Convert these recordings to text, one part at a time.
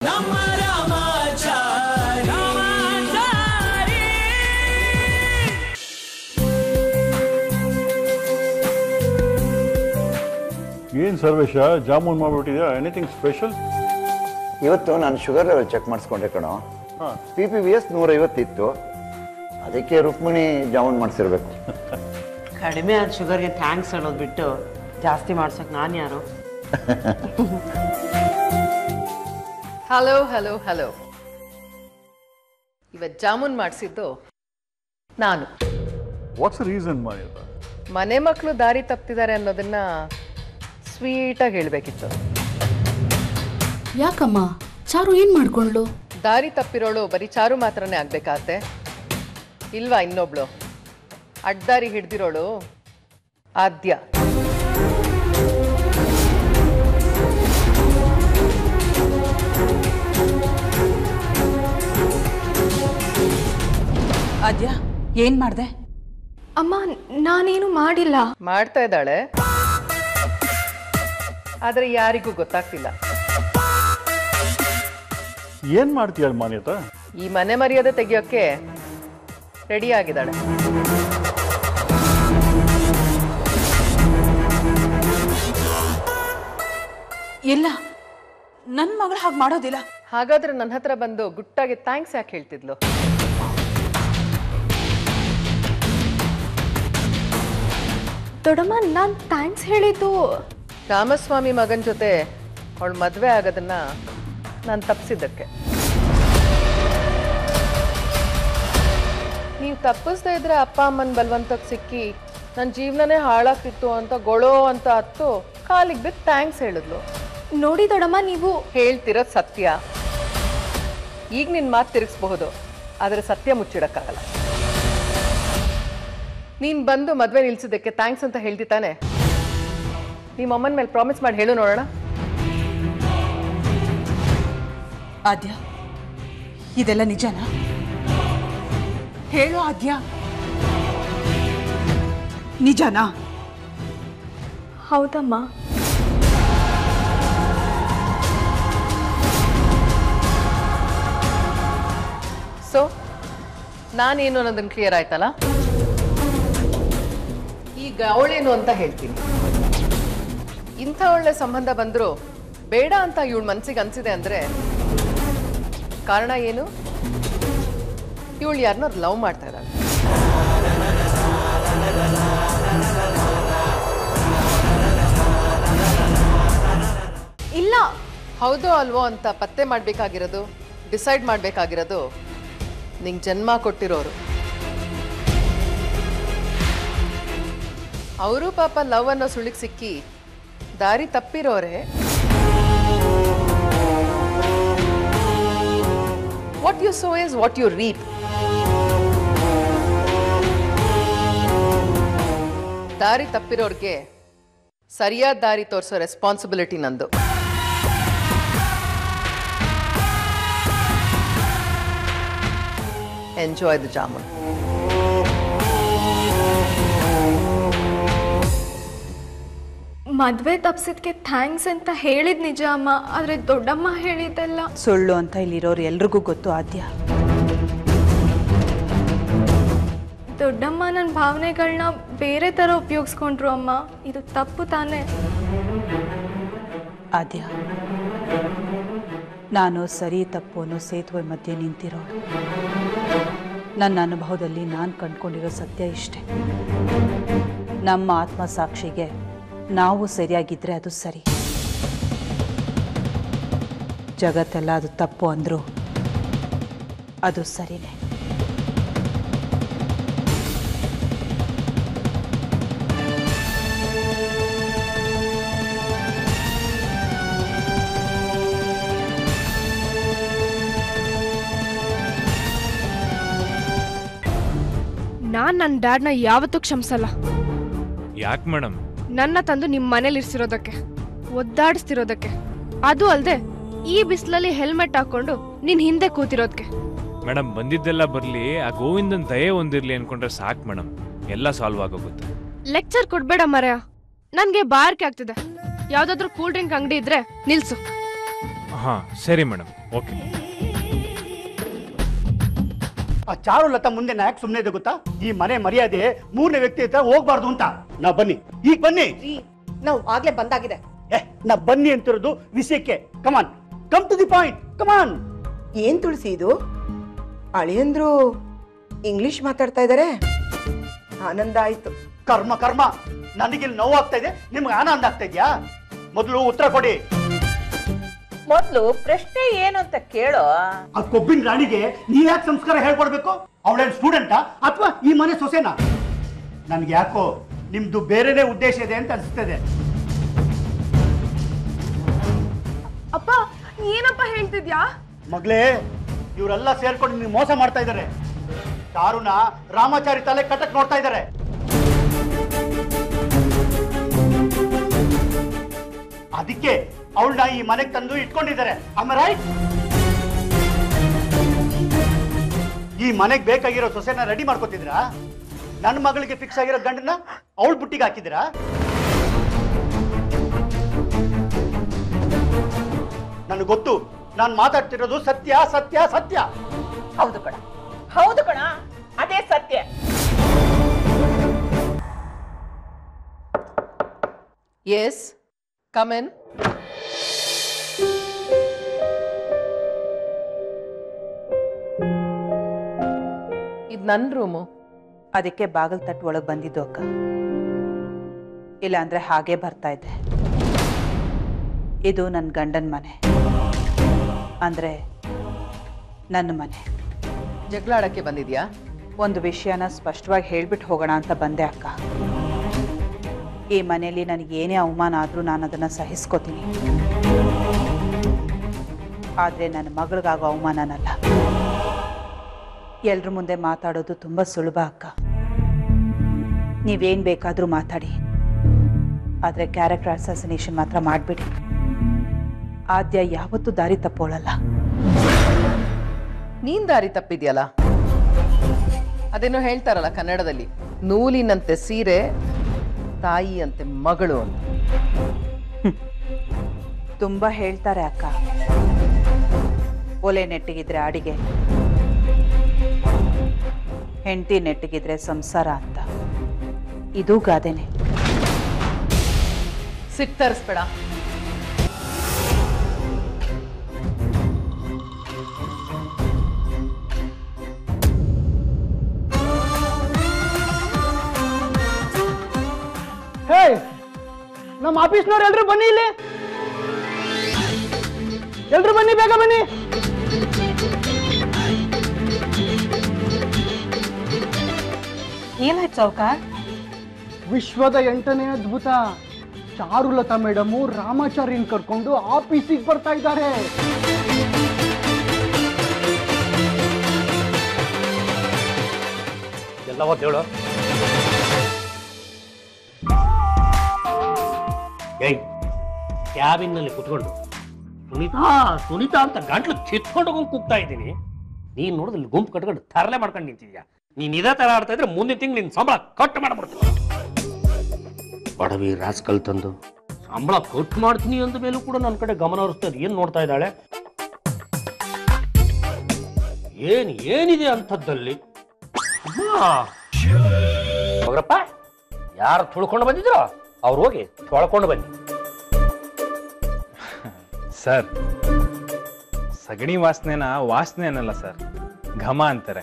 ನಮ್ಮ ರಾಮಾಚಾರಿ ಏನು ಸರ್ವೇಶ ಜಾಮೂನ್ ಮಾಡ್ಬಿಟ್ಟಿದ್ಯಾ ಎನಿಥಿಂಗ್ ಸ್ಪೆಷಲ್ ಇವತ್ತು ನಾನು ಶುಗರ್ ಲೆವೆಲ್ ಚೆಕ್ ಮಾಡಿಸ್ಕೊಂಡೆ ಕಣೋ ಪಿ ಪಿ ವಿ ಎಸ್ ನೂರೈವತ್ತಿತ್ತು ಅದಕ್ಕೆ ರುಕ್ಮಿಣಿ ಜಾಮೂನ್ ಮಾಡಿಸಿರ್ಬೇಕು ಕಡಿಮೆ ಆದ ಶುಗರ್ಗೆ ಥ್ಯಾಂಕ್ಸ್ ಹೇಳೋದು ಬಿಟ್ಟು ಜಾಸ್ತಿ ಮಾಡ್ಸೋಕೆ ನಾನು ಯಾರು ಹಲೋ ಹಲೋ ಹಲೋ ಇವತ್ತು ಜಾಮೂನ್ ಮಾಡಿಸಿದ್ದು ನಾನು ವಾಟ್ಸ್ ರೀಸನ್ ಮಾನ್ಯತ ಮನೆ ಮಕ್ಕಳು ದಾರಿ ತಪ್ಪಿದ್ದಾರೆ ಅನ್ನೋದನ್ನ ಸ್ವೀಟಾಗಿ ಹೇಳಬೇಕಿತ್ತು ಯಾಕಮ್ಮ ಚಾರು ಏನ್ ಮಾಡ್ಕೊಂಡ್ಲು ದಾರಿ ತಪ್ಪಿರೋಳು ಬರೀ ಚಾರು ಮಾತ್ರನೇ ಆಗ್ಬೇಕಾಗತ್ತೆ ಇಲ್ವಾ ಇನ್ನೊಬ್ಳು ಅಡ್ಡಾರಿ ಹಿಡ್ದಿರೋಳು ಆದ್ಯ ಅದ್ಯಾ ಏನ್ ಮಾಡ್ದೆ ಅಮ್ಮ ನಾನೇನು ಮಾಡಿಲ್ಲ ಮಾಡ್ತಾ ಇದ್ದಾಳೆ ಆದ್ರೆ ಯಾರಿಗೂ ಗೊತ್ತಾಗ್ತಿಲ್ಲ ಏನು ಮಾಡ್ತೀಯ ಮಾನ್ಯತ ಈ ಮನೆ ಮರ್ಯಾದೆ ತೆಗಿಯೋಕೆ ರೆಡಿ ಆಗಿದ್ದಾಳೆ ಇಲ್ಲ ನನ್ ಮಗಳು ಹಾಗೆ ಮಾಡೋದಿಲ್ಲ ಹಾಗಾದ್ರೆ ನನ್ನ ಹತ್ರ ಬಂದು ಗುಟ್ಟಾಗಿ ಥ್ಯಾಂಕ್ಸ್ ಯಾಕೆ ಹೇಳ್ತಿದ್ಲು ದೊಡ್ಡಮ್ಮ ನಾನು ಥ್ಯಾಂಕ್ಸ್ ಹೇಳಿದ್ದು ರಾಮಸ್ವಾಮಿ ಮಗನ ಜೊತೆ ಅವಳು ಮದುವೆ ಆಗೋದನ್ನ ನಾನು ತಪ್ಪಿಸಿದ್ದಕ್ಕೆ ನೀವು ತಪ್ಪಿಸ್ದೇ ಇದ್ರೆ ಅಪ್ಪ ಅಮ್ಮನ ಬಲವಂತಕ್ಕೆ ಸಿಕ್ಕಿ ನನ್ನ ಜೀವನನೇ ಹಾಳಾಗ್ತಿತ್ತು ಅಂತ ಗೊಳೋ ಅಂತ ಹತ್ತು ಕಾಲಿಗೆ ಬಿದ್ದು ಥ್ಯಾಂಕ್ಸ್ ಹೇಳಿದ್ಲು ನೋಡಿ ದೊಡ್ಡಮ್ಮ ನೀವು ಹೇಳ್ತಿರೋದು ಸತ್ಯ ಈಗ ನಿನ್ನ ಮಾತು ತಿರುಗಿಸ್ಬಹುದು ಆದರೆ ಸತ್ಯ ಮುಚ್ಚಿಡಕ್ಕಾಗಲ್ಲ ನೀನು ಬಂದು ಮದುವೆ ನಿಲ್ಸಿದ್ದಕ್ಕೆ ಥ್ಯಾಂಕ್ಸ್ ಅಂತ ಹೇಳ್ತಿ ತಾನೆ ನಿಮ್ಮ ಅಮ್ಮನ ಮೇಲೆ ಪ್ರಾಮಿಸ್ ಮಾಡಿ ಹೇಳು ನೋಡೋಣ ಆದ್ಯ ಇದೆಲ್ಲ ನಿಜನಾ ಹೇಳು ಆದ್ಯ ನಿಜನಾ ಹೌದಮ್ಮ ಸೊ ನಾನೇನು ಅನ್ನೋದನ್ನು ಕ್ಲಿಯರ್ ಆಯ್ತಲ್ಲ ಈಗ ಅವಳೇನು ಅಂತ ಹೇಳ್ತೀನಿ ಇಂಥ ಒಳ್ಳೆ ಸಂಬಂಧ ಬಂದರೂ ಬೇಡ ಅಂತ ಇವಳ ಮನ್ಸಿಗೆ ಅನ್ಸಿದೆ ಅಂದ್ರೆ ಕಾರಣ ಏನು ಇವಳು ಯಾರನ್ನೋ ಲವ್ ಮಾಡ್ತಾ ಇದ್ದಾಳೆ ಇಲ್ಲ ಹೌದೋ ಅಲ್ವೋ ಅಂತ ಪತ್ತೆ ಮಾಡಬೇಕಾಗಿರೋದು ಡಿಸೈಡ್ ಮಾಡಬೇಕಾಗಿರೋದು ನಿಂಗೆ ಜನ್ಮ ಕೊಟ್ಟಿರೋರು ಅವರು ಪಾಪ ಲವ್ ಅನ್ನೋ ಸುಳಿಗೆ ಸಿಕ್ಕಿ ದಾರಿ ತಪ್ಪಿರೋರೆ what you sow is what you reap ದಾರಿ ತಪ್ಪಿರೋರ್ಗೆ ಸರಿಯಾದ ದಾರಿ ತೋರಿಸೋ ರೆಸ್ಪಾನ್ಸಿಬಿಲಿಟಿ ನಂದು ಎಂಜಾಯ್ ದ ಜಾಮೂನ್ ಮದುವೆ ತಪ್ಸಿದ್ಕೆ ಥ್ಯಾಂಕ್ಸ್ ಅಂತ ಹೇಳಿದ್ ನಿಜ ಅಮ್ಮ ಆದರೆ ದೊಡ್ಡಮ್ಮ ಹೇಳಿದ್ದೆಲ್ಲ ಸುಳ್ಳು ಅಂತ ಇಲ್ಲಿರೋರು ಎಲ್ರಿಗೂ ಗೊತ್ತು ಆದ್ಯ ದೊಡ್ಡಮ್ಮ ನನ್ನ ಭಾವನೆಗಳನ್ನ ಬೇರೆ ಥರ ಉಪಯೋಗಿಸ್ಕೊಂಡ್ರು ಅಮ್ಮ ಇದು ತಪ್ಪು ತಾನೇ ಆದ್ಯ ನಾನು ಸರಿ ತಪ್ಪು ಅನ್ನೋ ಸೇತುವೆ ಮಧ್ಯೆ ನಿಂತಿರೋಳು ನನ್ನ ಅನುಭವದಲ್ಲಿ ನಾನು ಕಂಡ್ಕೊಂಡಿರೋ ಸತ್ಯ ಇಷ್ಟೆ ನಮ್ಮ ಆತ್ಮಸಾಕ್ಷಿಗೆ ನಾವು ಸರಿಯಾಗಿದ್ರೆ ಅದು ಸರಿ ಜಗತ್ತೆಲ್ಲ ಅದು ತಪ್ಪು ಅಂದ್ರು ಅದು ಸರಿನೇ ನಾನ್ ನನ್ನ ಡ್ಯಾಡ್ನ ಯಾವತ್ತೂ ಕ್ಷಮಿಸಲ್ಲ ಯಾಕೆ ಮೇಡಮ್ ನನ್ನ ತಂದು ನಿಮ್ಮ ಮನೇಲಿ ಇರ್ಸಿರೋದಕ್ಕೆ ಒದ್ದಾಡಿಸ್ತಿರೋದಕ್ಕೆ ಅದು ಅಲ್ಲದೆ ಈ ಬಿಸಿಲಲ್ಲಿ ಹೆಲ್ಮೆಟ್ ಹಾಕೊಂಡು ನಿನ್ ಹಿಂದೆ ಕೂತಿರೋದಕ್ಕೆ ಮೇಡಮ್ ಬಂದಿದ್ದೆಲ್ಲ ಬರಲಿ ಆ ಗೋವಿಂದನ್ ದಯೆ ಒಂದಿರ್ಲಿ ಅನ್ಕೊಂಡ್ರೆ ಸಾಕು ಮೇಡಮ್ ಎಲ್ಲ ಸಾಲ್ವ್ ಆಗೋಗುತ್ತೆ ಲೆಕ್ಚರ್ ಕೊಡ್ಬೇಡ ಮರೆಯ ನನ್ಗೆ ಬಾರ್ಕೆ ಆಗ್ತಿದೆ ಯಾವ್ದಾದ್ರು ಕೂಲ್ ಡ್ರಿಂಕ್ ಅಂಗಡಿ ಇದ್ರೆ ನಿಲ್ಸು ಹಾಂ ಸರಿ ಮೇಡಮ್ ಓಕೆ ಆ ಚಾರು ಲತಾ ಮುಂದೆ ನಾಯಕ್ ಸುಮ್ಮನೆ ಇದೆ ಗೊತ್ತಾ ಈ ಮನೆ ಮರ್ಯಾದೆ ಮೂರನೇ ವ್ಯಕ್ತಿ ಹತ್ರ ಹೋಗ್ಬಾರ್ದು ಅಂತ ನಾ ಬನ್ನಿ ಈಗ ಬನ್ನಿ ನಾವು ಆಗ್ಲೇ ಬಂದಾಗಿದೆ ಏ ನಾ ಬನ್ನಿ ಅಂತಿರೋದು ವಿಷಯಕ್ಕೆ come on come to the point come on ಏನ್ ತುಳಸಿ ಇದು ಅಳಿಯಂದ್ರು ಇಂಗ್ಲಿಷ್ ಮಾತಾಡ್ತಾ ಇದಾರೆ ಆನಂದ ಆಯ್ತು ಕರ್ಮ ಕರ್ಮ ನನಗಿಲ್ಲಿ ನೋವಾಗ್ತಾ ಇದೆ ನಿಮ್ಗೆ ಆನಂದ ಆಗ್ತಾ ಇದೆಯಾ ಮೊದಲು ಉತ್ತರ ಕೊಡಿ ಮೊದ್ಲು ಪ್ರಶ್ನೆ ಏನು ಅಂತ ಕೇಳೋ ಆ ಕೊಬ್ಬಿನ ರಾಣಿಗೆ ನೀವ್ ಯಾಕೆ ಸಂಸ್ಕಾರ ಹೇಳ್ಕೊಡ್ಬೇಕು ಅವಳೇನ್ ಸ್ಟೂಡೆಂಟಾ ಅಥವಾ ಈ ಮನೆ ಸೊಸೆನಾ ನನ್ಗೆ ಯಾಕೋ ನಿಮ್ದು ಬೇರೆನೇ ಉದ್ದೇಶ ಇದೆ ಅಂತ ಅನಿಸ್ತದೆ ಅಪ್ಪ ಏನಪ್ಪ ಹೇಳ್ತಿದ್ಯಾ ಮಗಳೇ ಇವರೆಲ್ಲ ಸೇರ್ಕೊಂಡು ನೀವು ಮೋಸ ಮಾಡ್ತಾ ಇದ್ದಾರೆ ಚಾರುನ ರಾಮಾಚಾರಿ ತಲೆ ಕಟ್ಟಕ್ ನೋಡ್ತಾ ಇದ್ದಾರೆ ಅದಕ್ಕೆ ಅವಳನ್ನ ಈ ಮನೆಗೆ ತಂದು ಇಟ್ಕೊಂಡಿದ್ದಾರೆ ರೈಟ್ ಈ ಮನೆಗೆ ಬೇಕಾಗಿರೋ ಸೊಸೆನ ರೆಡಿ ಮಾಡ್ಕೊತಿದ್ರಾ ನನ್ನ ಮಗಳಿಗೆ ಫಿಕ್ಸ್ ಆಗಿರೋ ಗಂಡನ್ನ ಅವಳ ಬುಟ್ಟಿಗೆ ಹಾಕಿದಿರಾ ನನಗೆ ಗೊತ್ತು ನಾನು ಮಾತಾಡ್ತಿರೋದು ಸತ್ಯ ಸತ್ಯ ಸತ್ಯ ಹೌದು ಕಣ ಹೌದು ಕಣ ಅದೇ ಸತ್ಯ ಎಸ್ ಕಮೆನ್ ಇದು ನನ್ನ ರೂಮು ಅದಕ್ಕೆ ಬಾಗಿಲು ತಟ್ಟು ಒಳಗೆ ಬಂದಿದ್ದು ಅಕ್ಕ ಇಲ್ಲಾಂದ್ರೆ ಹಾಗೆ ಬರ್ತಾ ಇದ್ದೆ ಇದು ನನ್ನ ಗಂಡನ ಮನೆ ಅಂದರೆ ನನ್ನ ಮನೆ ಜಗಳಾಡಕ್ಕೆ ಬಂದಿದ್ಯಾ ಒಂದು ವಿಷಯನ ಸ್ಪಷ್ಟವಾಗಿ ಹೇಳ್ಬಿಟ್ಟು ಹೋಗೋಣ ಅಂತ ಬಂದೆ ಅಕ್ಕ ಈ ಮನೆಯಲ್ಲಿ ನನಗೆ ಏನೇ ಅವಮಾನ ಆದರೂ ನಾನು ಅದನ್ನು ಸಹಿಸ್ಕೋತೀನಿ ಆದರೆ ನನ್ನ ಮಗಳಿಗಾಗೋ ಅವಮಾನನಲ್ಲ ಎಲ್ರ ಮುಂದೆ ಮಾತಾಡೋದು ತುಂಬ ಸುಲಭ ಅಕ್ಕ ನೀವೇನು ಬೇಕಾದರೂ ಮಾತಾಡಿ ಆದರೆ ಕ್ಯಾರೆಕ್ಟರ್ ಅಸಾಸಿನೇಷನ್ ಮಾತ್ರ ಮಾಡಿಬಿಡಿ ಆದ್ಯ ಯಾವತ್ತೂ ದಾರಿ ತಪ್ಪೋಳಲ್ಲ ನೀನ್ ದಾರಿ ತಪ್ಪಿದ್ಯಲ್ಲ ಅದೇನೋ ಹೇಳ್ತಾರಲ್ಲ ಕನ್ನಡದಲ್ಲಿ ನೂಲಿನಂತೆ ಸೀರೆ ತಾಯಿಯಂತೆ ಮಗಳು ಅಂತ ತುಂಬ ಹೇಳ್ತಾರೆ ಅಕ್ಕ ಒಲೆ ನೆಟ್ಟಿಗಿದ್ರೆ ಅಡಿಗೆ ಹೆಂಡತಿ ನೆಟ್ಟಿಗಿದ್ರೆ ಸಂಸಾರ ಅಂತ ಇದು ಗಾದೆನೆ ಸಿಟ್ಟರ್ಸ್ಬೇಡ ಹೇ ನಮ್ಮ ಆಫೀಸ್ನವ್ರು ಎಲ್ರು ಬನ್ನಿ ಇಲ್ಲಿ ಎಲ್ರು ಬನ್ನಿ ಬೇಗ ಬನ್ನಿ ಏನಾಯ್ತು ಚೌಕ ವಿಶ್ವದ ಎಂಟನೇ ಅದ್ಭುತ ಚಾರುಲತಾ ಮೇಡಮು ರಾಮಾಚಾರ್ಯನ್ ಕರ್ಕೊಂಡು ಆಫೀಸಿಗೆ ಬರ್ತಾ ಇದ್ದಾರೆ ಎಲ್ಲವ ಹೇಳು ಏಯ್ ಕ್ಯಾಬಿನ್ನಲ್ಲಿ ಕುತ್ಕೊಂಡು ಸುನೀತಾ ಸುನೀತಾ ಅಂತ ಗಂಟ್ಲು ಕಿತ್ಕೊಂಡು ಹೋಗಿ ಕೂಗ್ತಾ ಇದ್ದೀನಿ ನೀನ್ ನೋಡಿದ್ರೆ ಇಲ್ಲಿ ಗುಂಪು ಕಟ್ಕೊಂಡು ತರಲೆ ಮಾಡ್ಕೊಂಡು ನಿಂತಿದ್ಯಾ ನೀನ್ ಇದೇ ತರ ಆಡ್ತಾ ಇದ್ರೆ ಮುಂದಿನ ತಿಂಗಳು ನಿನ್ ಸಂಬಳ ಕಟ್ ಮಾಡ್ಬಿಡ್ತೀನಿ ಬಡವಿ ರಾಸ್ಕಲ್ ತಂದು ಸಂಬಳ ಕಟ್ ಮಾಡ್ತೀನಿ ಅಂದ ಮೇಲೂ ಕೂಡ ನನ್ನ ಕಡೆ ಗಮನ ಹರಿಸ್ತಾರೆ ಏನ್ ನೋಡ್ತಾ ಇದ್ದಾಳೆ ಏನ್ ಏನಿದೆ ಅಂಥದ್ದಲ್ಲಿ ಹೋಗ್ರಪ್ಪ ಯಾರು ತುಳ್ಕೊಂಡು ಬಂದಿದ್ರೋ ಅವ್ರು ಹೋಗಿ ತೊಳ್ಕೊಂಡು ಬನ್ನಿ ಸರ್ ಸಗಣಿ ವಾಸನೆನ ವಾಸನೆ ಅನ್ನಲ್ಲ ಸರ್ ಘಮ ಅಂತಾರೆ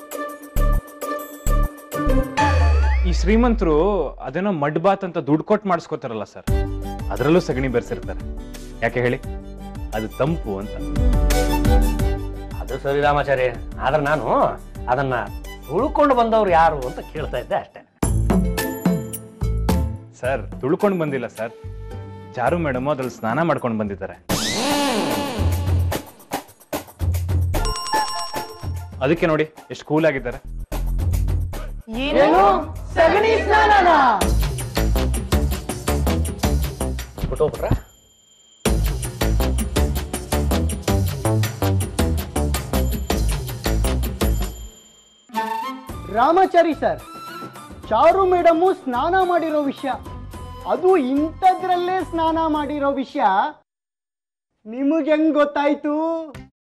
ಈ ಶ್ರೀಮಂತರು ಅದೇನೋ ಮಡ್ ಬಾತ್ ಅಂತ ದುಡ್ಡು ಕೊಟ್ಟು ಮಾಡಿಸ್ಕೋತಾರಲ್ಲ ಸರ್ ಅದರಲ್ಲೂ ಸಗಣಿ ಬೆರೆಸಿರ್ತಾರೆ ಯಾಕೆ ಹೇಳಿ ಅದು ತಂಪು ಅಂತ ಅದು ಸರಿ ರಾಮಾಚಾರಿ ಆದ್ರೆ ನಾನು ಅದನ್ನ ತುಳ್ಕೊಂಡು ಬಂದವ್ರು ಯಾರು ಅಂತ ಕೇಳ್ತಾ ಇದ್ದೆ ಅಷ್ಟೇ ಸರ್ ತುಳ್ಕೊಂಡು ಬಂದಿಲ್ಲ ಸರ್ ಚಾರು ಮೇಡಮ್ ಅದ್ರಲ್ಲಿ ಸ್ನಾನ ಮಾಡ್ಕೊಂಡು ಬಂದಿದ್ದಾರೆ ಅದಕ್ಕೆ ನೋಡಿ ಎಷ್ಟು ಕೂಲ್ ಆಗಿದ್ದಾರೆ ಏನು ಸಗಣಿ ಸ್ನಾನನ ಬಿಟ್ಟೋಗ್ಬಿಟ್ರ ರಾಮಾಚಾರಿ ಸರ್ ಚಾರು ಮೇಡಮು ಸ್ನಾನ ಮಾಡಿರೋ ವಿಷಯ ಅದು ಇಂಥದ್ರಲ್ಲೇ ಸ್ನಾನ ಮಾಡಿರೋ ವಿಷಯ ನಿಮಗೆ ಹೆಂಗ್ ಗೊತ್ತಾಯ್ತು